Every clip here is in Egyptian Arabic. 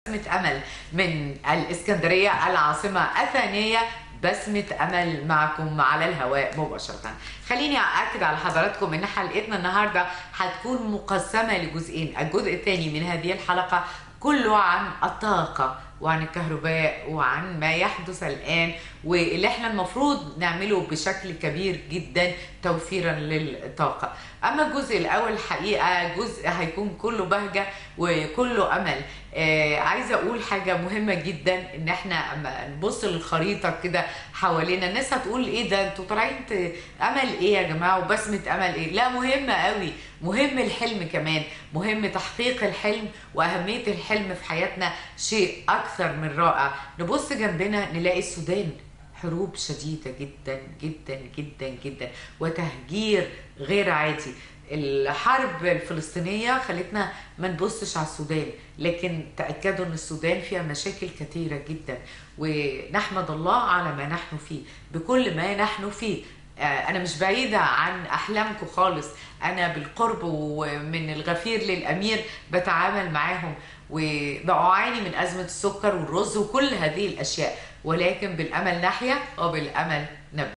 بسمة أمل من الإسكندرية العاصمة الثانية بسمة أمل معكم على الهواء مباشرة خليني أأكد على حضراتكم إن حلقتنا النهاردة هتكون مقسمة لجزئين الجزء الثاني من هذه الحلقة كله عن الطاقة وعن الكهرباء وعن ما يحدث الآن واللي احنا المفروض نعمله بشكل كبير جدا توفيرا للطاقة أما الجزء الأول الحقيقة جزء هيكون كله بهجة وكله أمل آه عايزة أقول حاجة مهمة جدا إن احنا أما نبص للخريطة كده حوالينا الناس هتقول إيه ده أنتوا طالعين ت- أمل إيه يا جماعة وبسمة أمل إيه لا مهمة قوي مهم الحلم كمان مهم تحقيق الحلم وأهمية الحلم في حياتنا شيء أكثر من رائع نبص جنبنا نلاقي السودان حروب شديدة جدا جدا جدا جدا وتهجير غير عادي الحرب الفلسطينية خلتنا ما نبصش على السودان لكن تأكدوا ان السودان فيها مشاكل كثيرة جدا ونحمد الله على ما نحن فيه بكل ما نحن فيه آه، انا مش بعيدة عن احلامكم خالص انا بالقرب ومن الغفير للامير بتعامل معاهم وبعاني من ازمة السكر والرز وكل هذه الاشياء ولكن بالامل نحيا وبالامل نبني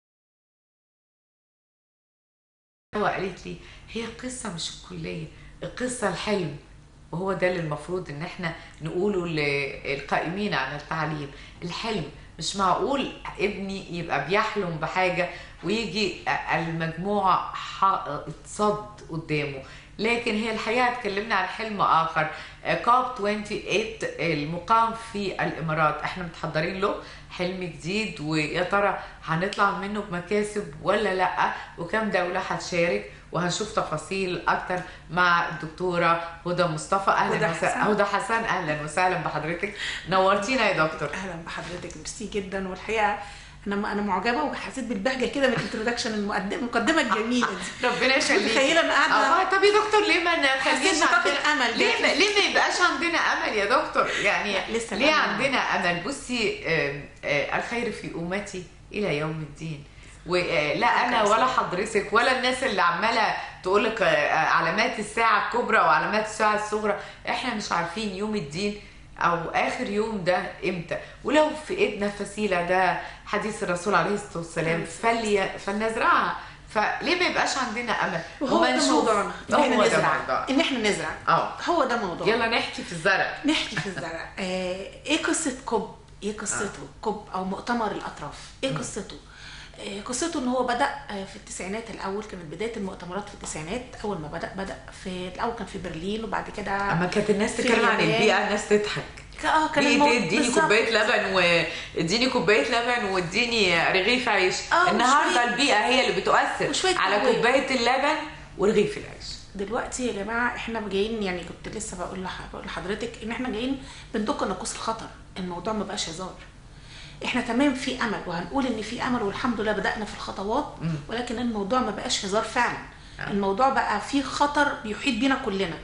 هو قالت لي هي قصة مش الكلية القصة الحلم وهو ده اللي المفروض ان احنا نقوله للقائمين على التعليم الحلم مش معقول ابني يبقى بيحلم بحاجة ويجي المجموعة ح- تصد قدامه لكن هي الحقيقة اتكلمنا عن حلم آخر كاب 28 المقام في الإمارات احنا متحضرين له حلم جديد ويا ترى هنطلع منه بمكاسب ولا لا وكم دولة هتشارك وهنشوف تفاصيل اكتر مع الدكتوره هدى مصطفى هدى اهلا وسهلا حسن. هدى حسن اهلا وسهلا بحضرتك نورتينا يا دكتور اهلا بحضرتك ميرسي جدا والحقيقه انا انا معجبه وحسيت بالبهجه كده من الانترودكشن المقدمه المقدمه الجميله دي ربنا يخليك متخيلة أنا قاعدة- اه طب يا دكتور ليه ما نخليش حسيت بطاقة عندنا أمل. ليه ما ليه ما يبقاش عندنا امل يا دكتور يعني لا، لسه ليه الأمل. عندنا امل بصي آم، آه، الخير في امتي الى يوم الدين ولا انا ولا حضرتك ولا الناس اللي عماله تقول لك علامات الساعه الكبرى وعلامات الساعه الصغرى احنا مش عارفين يوم الدين او اخر يوم ده امتى ولو في ايدنا فسيله ده حديث الرسول عليه الصلاه والسلام فلي فلنزرعها فليه ما يبقاش عندنا امل وهو وما ده نشوف- موضوعنا ان هو احنا ده نزرع موضوع. ان احنا نزرع اه هو ده موضوع يلا نحكي في الزرع نحكي في الزرع آه، ايه قصه كوب ايه قصته كوب او مؤتمر الاطراف ايه قصته آه، قصته ان هو بدا آه، في التسعينات الاول كانت بدايه المؤتمرات في التسعينات اول ما بدا بدا في الاول كان في برلين وبعد كده اما كانت الناس في تتكلم عن اليابان. البيئه الناس تضحك اه كان بيئة الموضوع- ايه اديني بالظبط. كوبايه لبن واديني كوبايه لبن واديني رغيف عيش آه، النهارده وشوية- البيئه هي اللي بتؤثر وشوية على تنويع. كوبايه اللبن ورغيف العيش دلوقتي يا جماعه احنا جايين يعني كنت لسه بقول لح- بقول لحضرتك ان احنا جايين بندق ناقوس الخطر الموضوع ما بقاش هزار احنا تمام في امل وهنقول ان في امل والحمد لله بدانا في الخطوات مم. ولكن الموضوع ما بقاش هزار فعلا آه. الموضوع بقى فيه خطر بيحيط بينا كلنا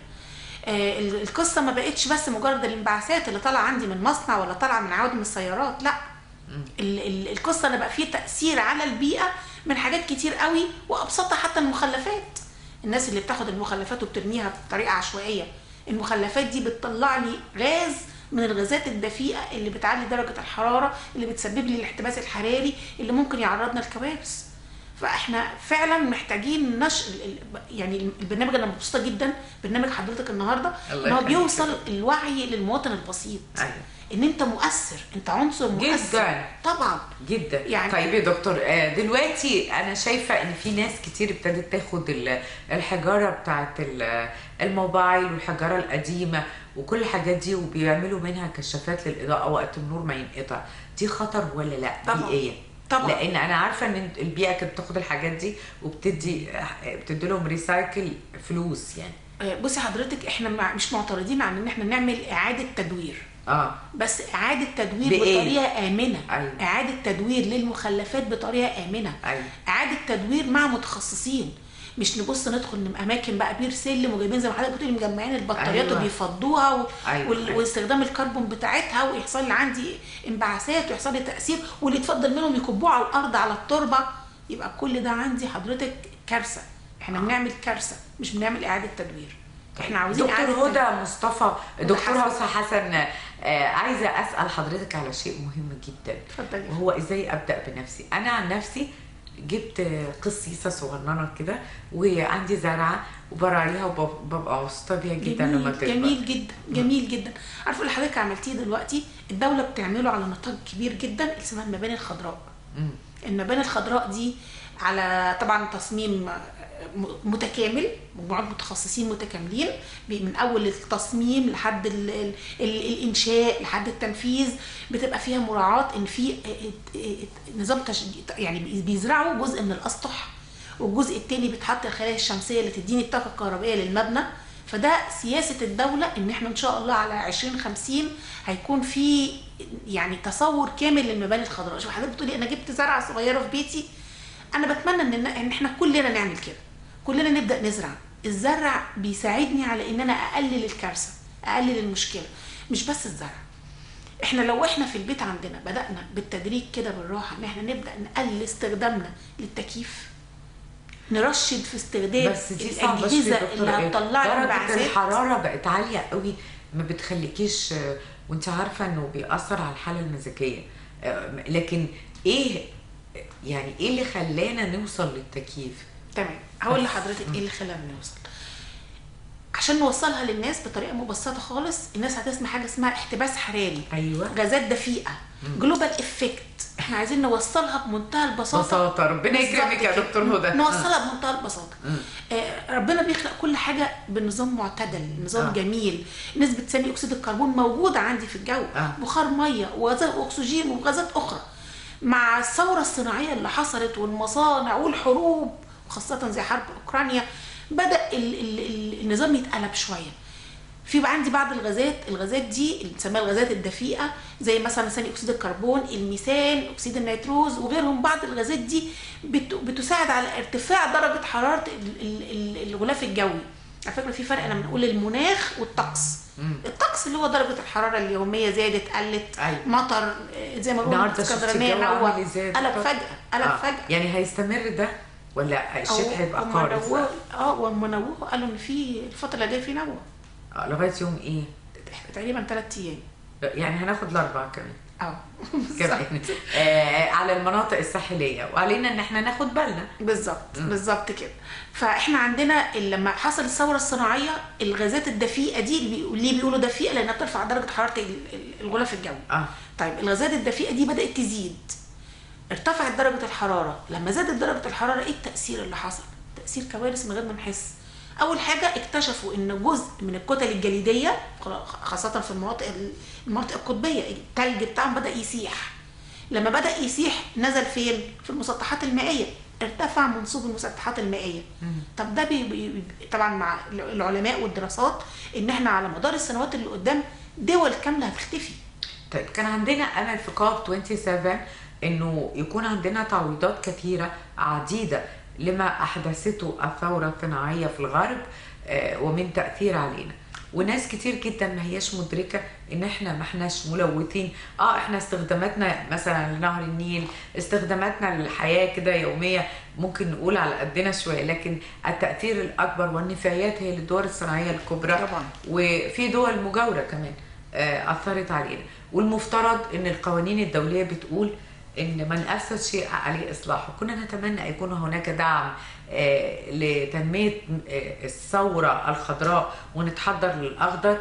آه ال- القصه ما بقتش بس مجرد الانبعاثات اللي طالعه عندي من مصنع ولا طالعه من عوادم السيارات لا ال- ال- القصه اللي بقى فيه تاثير على البيئه من حاجات كتير قوي وابسطها حتى المخلفات الناس اللي بتاخد المخلفات وبترميها بطريقه عشوائيه المخلفات دي بتطلع لي غاز من الغازات الدفيئه اللي بتعلي درجه الحراره اللي بتسبب لي الاحتباس الحراري اللي ممكن يعرضنا لكوارث فاحنا فعلا محتاجين نشر ال- ال- يعني البرنامج انا مبسوطه جدا برنامج حضرتك النهارده الله ان هو يخليك. بيوصل الوعي للمواطن البسيط أيوة. ان انت مؤثر انت عنصر مؤثر جداً. طبعا جدا يعني- طيب يا دكتور آه، دلوقتي انا شايفه ان في ناس كتير ابتدت تاخد ال- الحجاره بتاعت ال- الموبايل والحجاره القديمه وكل الحاجات دي وبيعملوا منها كشافات للاضاءه وقت النور ما ينقطع دي خطر ولا لا طبعاً. بيئيا طبعاً. لان انا عارفه ان البيئه كانت بتاخد الحاجات دي وبتدي بتدي لهم ريسايكل فلوس يعني آه، بصي حضرتك احنا مع- مش معترضين عن ان احنا نعمل اعاده تدوير اه بس اعاده تدوير بإيه؟ بطريقه امنه أيوة. اعاده تدوير للمخلفات بطريقه امنه أيوة. اعاده تدوير مع متخصصين مش نبص ندخل من اماكن بقى بير سلم وجايبين زي ما حضرتك بتقولي مجمعين البطاريات أيوة. وبيفضوها و... أيوة، وال... أيوة. واستخدام الكربون بتاعتها ويحصل لي عندي انبعاثات ويحصل لي تاثير واللي يتفضل منهم يكبوه على الارض على التربه يبقى كل ده عندي حضرتك كارثه احنا بنعمل كارثه مش بنعمل اعاده تدوير احنا عاوزين دكتور إعادة هدى مصطفى دكتور حسن. هوسة حسن آه، عايزه اسال حضرتك على شيء مهم جدا اتفضلي. وهو ازاي ابدا بنفسي انا عن نفسي جبت قصيصه صغننه كده وعندي زرعه وبراعيها وببقى مبسوطه بيها جدا لما جميل تكبر جميل جدا جميل جدا عارفه اللي حضرتك عملتيه دلوقتي الدوله بتعمله على نطاق كبير جدا اللي اسمها المباني الخضراء مم. المباني الخضراء دي على طبعا تصميم م- متكامل مجموعات متخصصين متكاملين ب- من اول التصميم لحد ال ال ال الانشاء لحد التنفيذ بتبقى فيها مراعاه ان في ات- ات- نظام تشجيع يعني بي- بيزرعوا جزء من الاسطح والجزء التاني بيتحط الخلايا الشمسيه اللي تديني الطاقه الكهربائيه للمبنى فده سياسه الدوله ان احنا ان شاء الله على 2050 هيكون في يعني تصور كامل للمباني الخضراء شوف حضرتك بتقولي انا جبت زرعه صغيره في بيتي انا بتمنى ان ان احنا كلنا نعمل كده كلنا نبدا نزرع الزرع بيساعدني على ان انا اقلل الكارثه اقلل المشكله مش بس الزرع احنا لو احنا في البيت عندنا بدانا بالتدريج كده بالراحه ان احنا نبدا نقلل استخدامنا للتكييف نرشد في استخدام بس دي صعبه شوية الاجهزه يا دكتور اللي إيه؟ هتطلع لي درجه انبعاثات الحراره بقت عاليه قوي ما بتخليكيش آه، وانت عارفه انه بيأثر على الحاله المزاجيه آه، لكن ايه يعني ايه اللي خلانا نوصل للتكييف تمام هقول لحضرتك ايه اللي خلانا نوصل عشان نوصلها للناس بطريقه مبسطه خالص الناس هتسمع حاجه اسمها احتباس حراري ايوه غازات دفيئه جلوبال افكت احنا عايزين نوصلها بمنتهى البساطه بساطه ربنا يكرمك بالظبط يا كده. دكتور هدى نوصلها بمنتهى البساطه آه ربنا بيخلق كل حاجه بنظام معتدل نظام آه. آه. جميل نسبه ثاني اكسيد الكربون موجوده عندي في الجو آه. بخار ميه وغازات اكسجين وغازات اخرى مع الثوره الصناعيه اللي حصلت والمصانع والحروب وخاصه زي حرب اوكرانيا بدا ال ال ال النظام يتقلب شويه في بقى عندي بعض الغازات الغازات دي اللي بنسميها الغازات الدفيئه زي مثلا ثاني اكسيد الكربون الميثان اكسيد النيتروز وغيرهم بعض الغازات دي بت- بتساعد على ارتفاع درجه حراره ال- ال- ال- الغلاف الجوي على فكره في فرق لما بنقول المناخ والطقس الطقس اللي هو درجه الحراره اليوميه زادت قلت أيوة. مطر آه، زي ما بنقول النهارده شفت اسكندرانيه الجو نوى عامل ازاي قلب دكتور؟ فجاه قلب آه. فجاه يعني هيستمر ده ولا الشتاء أو- هيبقى هم قارس نوهوا- بقى؟ اه ومنوه قالوا ان في الفتره اللي جايه في نوى آه، لغايه يوم ايه؟ تقريبا ثلاث ايام يعني هناخد الاربعه كمان اه كمان آه على المناطق الساحليه وعلينا ان احنا ناخد بالنا بالظبط بالظبط كده فاحنا عندنا لما حصل الثوره الصناعيه الغازات الدفيئه دي اللي بيقول- ليه بيقولوا دفيئه لانها بترفع درجه حراره ال- ال- الغلاف الجوي اه طيب الغازات الدفيئه دي بدات تزيد ارتفعت درجه الحراره لما زادت درجه الحراره ايه التاثير اللي حصل تاثير كوارث من غير ما نحس اول حاجه اكتشفوا ان جزء من الكتل الجليديه خاصه في المناطق المناطق القطبيه التلج بتاعهم بدا يسيح لما بدا يسيح نزل فين في المسطحات المائيه ارتفع منسوب المسطحات المائيه طب ده بي بي طبعا مع العلماء والدراسات ان احنا على مدار السنوات اللي قدام دول كامله هتختفي طيب كان عندنا امل في كوب 27 انه يكون عندنا تعويضات كثيره عديده لما احدثته الثوره الصناعيه في الغرب آه، ومن تاثير علينا وناس كتير جدا ما هياش مدركه ان احنا ما احناش ملوثين اه احنا استخداماتنا مثلا لنهر النيل استخداماتنا للحياه كده يوميه ممكن نقول على قدنا شويه لكن التاثير الاكبر والنفايات هي للدول الصناعيه الكبرى طبعا. وفي دول مجاوره كمان آه، اثرت علينا والمفترض ان القوانين الدوليه بتقول ان من اسس شيء عليه اصلاحه كنا نتمنى ان يكون هناك دعم آه، لتنميه آه، الثوره الخضراء ونتحضر للاخضر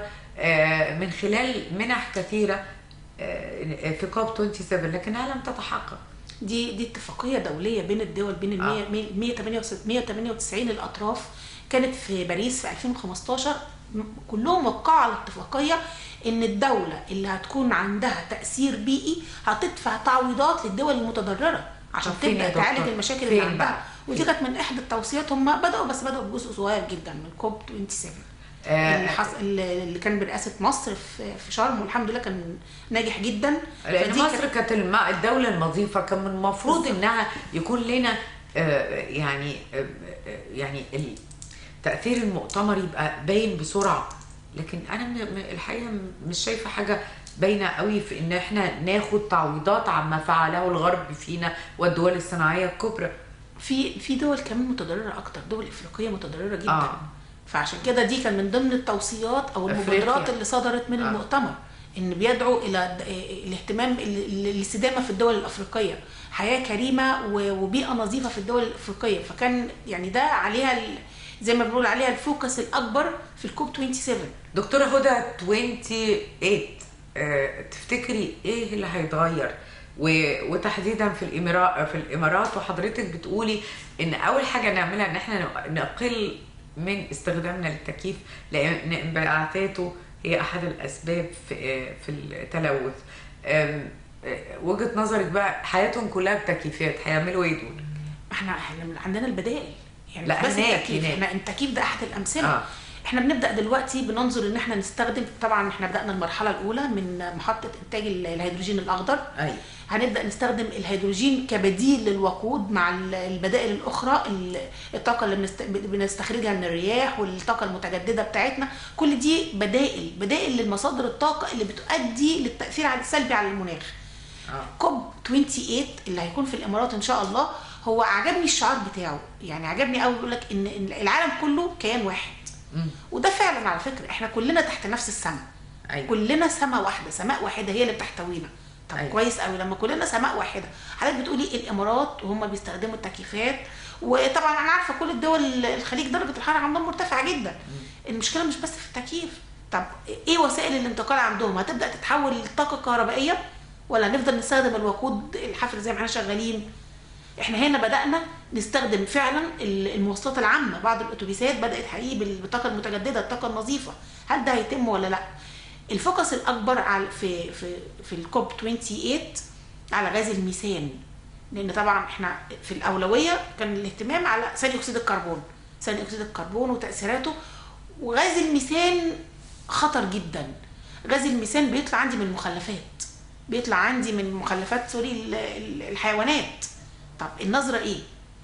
آه، من خلال منح كثيره آه، في كوب 27 لكنها لم تتحقق دي دي اتفاقيه دوليه بين الدول بين ال آه. 100 198 198 الاطراف كانت في باريس في 2015 م- كلهم وقعوا على اتفاقيه ان الدوله اللي هتكون عندها تاثير بيئي هتدفع تعويضات للدول المتضرره عشان طب فين يا تبدا دكتور؟ تعالج المشاكل فين اللي عندها بقى؟ ودي فين؟ كانت من احدى التوصيات هم بداوا بس بداوا بجزء صغير جدا من كوب 27 آه، اللي, حص... اللي كان برئاسه مصر في في شرم والحمد لله كان ناجح جدا لان فدي مصر كانت- كانت الم- الدوله النظيفه كان من المفروض انها يكون لنا آه، يعني آه، آه، يعني تاثير المؤتمر يبقى باين بسرعه لكن انا م- م- الحقيقه م- مش شايفه حاجه باينه قوي في ان احنا ناخد تعويضات عما فعله الغرب فينا والدول الصناعيه الكبرى في في دول كمان متضرره اكتر دول افريقيه متضرره جدا آه. آه. فعشان كده دي كان من ضمن التوصيات او أفريقيا. المبادرات اللي صدرت من آه. المؤتمر ان بيدعو الى د- الاهتمام ال- ال- الاستدامه في الدول الافريقيه حياه كريمه و- وبيئه نظيفه في الدول الافريقيه فكان يعني ده عليها ال- زي ما بنقول عليها الفوكس الاكبر في الكوب 27 دكتورة هدى 28 آه، تفتكري ايه اللي هيتغير و- وتحديدا في الامارات في الامارات وحضرتك بتقولي ان اول حاجه نعملها ان احنا نقل من استخدامنا للتكييف لان انبعاثاته هي احد الاسباب في آه، في التلوث آم، آه، وجهه نظرك بقى حياتهم كلها بتكييفات هيعملوا ايه دول؟ احنا احنا عندنا البدائل يعني لا، مش بس هناك- التكييف هناك. احنا التكييف ده احد الامثله آه. آه. احنا بنبدا دلوقتي بننظر ان احنا نستخدم طبعا احنا بدانا المرحله الاولى من محطه انتاج ال- الهيدروجين الاخضر ايوه هنبدا نستخدم الهيدروجين كبديل للوقود مع ال- البدائل الاخرى ال- الطاقه اللي بنست- بنستخرجها من الرياح والطاقه المتجدده بتاعتنا كل دي بدائل بدائل للمصادر الطاقه اللي بتؤدي للتاثير على السلبي على المناخ اه كوب 28 اللي هيكون في الامارات ان شاء الله هو عجبني الشعار بتاعه يعني عجبني قوي بيقول لك ان إن العالم كله كيان واحد مم. وده فعلا على فكره احنا كلنا تحت نفس السماء ايوه كلنا سماء واحده سماء واحده هي اللي بتحتوينا طب أيوة. أيوة. كويس قوي لما كلنا سماء واحده حضرتك بتقولي الامارات وهم بيستخدموا التكييفات وطبعا انا عارفه كل الدول الخليج درجه الحراره عندهم مرتفعه جدا المشكله مش بس في التكييف طب ايه وسائل الانتقال عندهم هتبدا تتحول لطاقه كهربائيه ولا هنفضل نستخدم الوقود الحفري زي ما احنا شغالين احنا هنا بدانا نستخدم فعلا ال- المواصلات العامه بعض الاتوبيسات بدات حقيقي بال- بالطاقه المتجدده الطاقه النظيفه هل ده هيتم ولا لا الفوكس الاكبر على في في في الكوب 28 على غاز الميثان لان طبعا احنا في الاولويه كان الاهتمام على ثاني اكسيد الكربون ثاني اكسيد الكربون وتاثيراته وغاز الميثان خطر جدا غاز الميثان بيطلع عندي من المخلفات بيطلع عندي من مخلفات سوري ال- ال- الحيوانات طب النظره ايه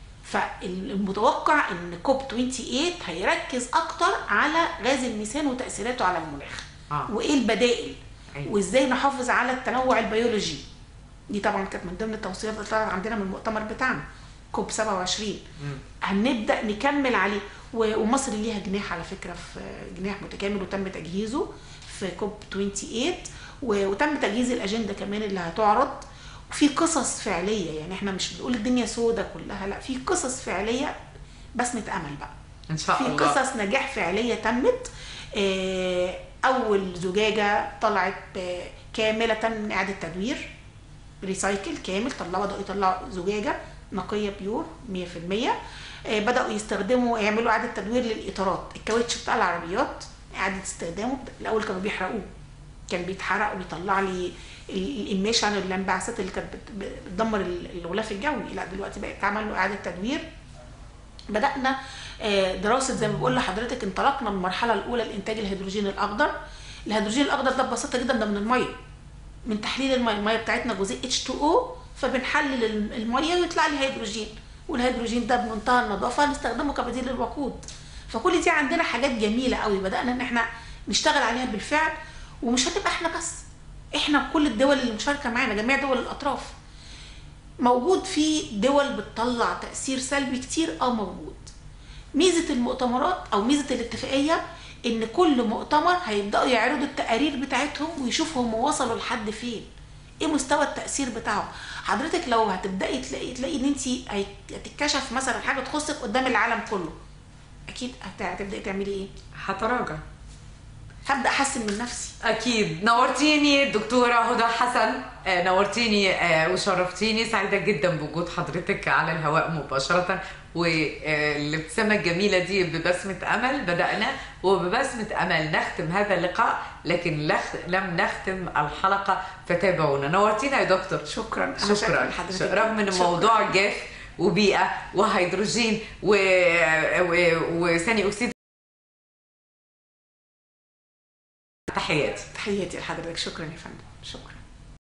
فالمتوقع ان كوب 28 هيركز اكتر على غاز الميثان وتاثيراته على المناخ آه. وايه البدائل أيوة. وازاي نحافظ على التنوع البيولوجي دي طبعا كانت من ضمن التوصيات اللي طلعت عندنا من المؤتمر بتاعنا كوب 27 مم. هنبدا نكمل عليه و- ومصر ليها جناح على فكره في جناح متكامل وتم تجهيزه في كوب 28 و- وتم تجهيز الاجنده كمان اللي هتعرض وفي قصص فعليه يعني احنا مش بنقول الدنيا سودة كلها لا في قصص فعليه بسمه امل بقى ان شاء في الله قصص نجاح فعليه تمت آه، اول زجاجه طلعت آه، كامله من اعاده تدوير ريسايكل كامل طلعوا بداوا يطلعوا زجاجه نقيه بيور 100% آه، بداوا يستخدموا يعملوا اعاده تدوير للاطارات الكاوتش بتاع العربيات اعاده استخدامه الاول كانوا بيحرقوه كان بيتحرق وبيطلع لي ال- الاميشن الانبعاثات اللي كانت بت- بتدمر ال- الغلاف الجوي لا دلوقتي بقى اتعمل له اعاده تدوير بدانا آه، دراسه زي ما بقول لحضرتك انطلقنا من المرحله الاولى لانتاج الهيدروجين الاخضر الهيدروجين الاخضر ده ببساطه جدا ده من الميه من تحليل الميه الميه بتاعتنا جزيء H2O فبنحلل الم- الميه ويطلع لي هيدروجين والهيدروجين ده بمنتهى النظافه نستخدمه كبديل للوقود فكل دي عندنا حاجات جميله قوي بدانا ان احنا نشتغل عليها بالفعل ومش هتبقى احنا بس احنا كل الدول اللي مشاركه معانا جميع دول الاطراف موجود في دول بتطلع تاثير سلبي كتير اه موجود ميزه المؤتمرات او ميزه الاتفاقيه ان كل مؤتمر هيبداوا يعرضوا التقارير بتاعتهم ويشوفوا هم وصلوا لحد فين ايه مستوى التاثير بتاعهم حضرتك لو هتبداي تلاقي تلاقي ان انت هتتكشف مثلا حاجه تخصك قدام العالم كله اكيد هت- هتبداي تعملي ايه هتراجع هبدا احسن من نفسي اكيد نورتيني الدكتوره هدى حسن آه، نورتيني آه، وشرفتيني سعيده جدا بوجود حضرتك على الهواء مباشره والابتسامه الجميله دي ببسمه امل بدانا وببسمه امل نختم هذا اللقاء لكن لخ... لم نختم الحلقه فتابعونا نورتينا يا دكتور شكرا أنا شاكرة شكرا لحضرتك. رغم ان شكراً. الموضوع جاف وبيئه وهيدروجين و... و... وثاني اكسيد تحياتي تحياتي لحضرتك شكرا يا فندم شكرا